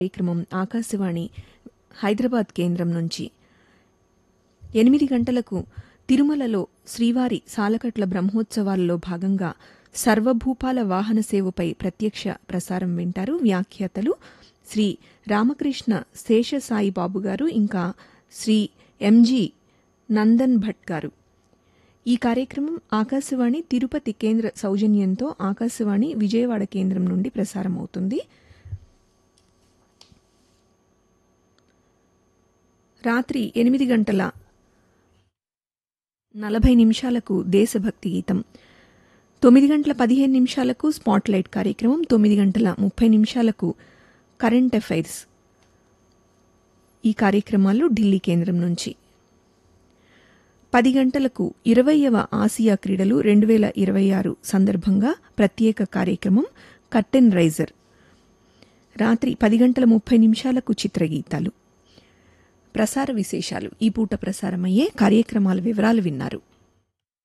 కార్యక్రమం ఆకాశవాణి హైదరాబాద్ కేంద్రం నుంచి ఎనిమిది గంటలకు తిరుమలలో శ్రీవారి సాలకట్ల బ్రహ్మోత్సవాలలో భాగంగా సర్వభూపాల వాహన సేవపై ప్రత్యక్ష ప్రసారం వింటారు వ్యాఖ్యాతలు శ్రీ రామకృష్ణ శేషసాయి బాబు గారు ఇంకా శ్రీ ఎంజి నందన్ భట్ గారు ఈ కార్యక్రమం ఆకాశవాణి తిరుపతి కేంద్ర సౌజన్యంతో ఆకాశవాణి విజయవాడ కేంద్రం నుండి ప్రసారమవుతుంది రాత్రి ఎనిమిది గంటల నలభై నిమిషాలకు దేశభక్తి గీతం తొమ్మిది గంటల పదిహేను నిమిషాలకు స్పాట్లైట్ కార్యక్రమం తొమ్మిది గంటల ముప్పై నిమిషాలకు కరెంట్ అఫైర్స్ ఈ కార్యక్రమాలు ఢిల్లీ కేంద్రం నుంచి పది గంటలకు ఇరవయవ ఆసియా క్రీడలు రెండు వేల ఇరవై ఆరు సందర్భంగా ప్రత్యేక కార్యక్రమం కర్టెన్ రైజర్ రాత్రి పది గంటల ముప్పై నిమిషాలకు చిత్రగీతాలు ప్రసార విశేషాలు ఈ పూట ప్రసారమయ్యే కార్యక్రమాల వివరాలు విన్నారు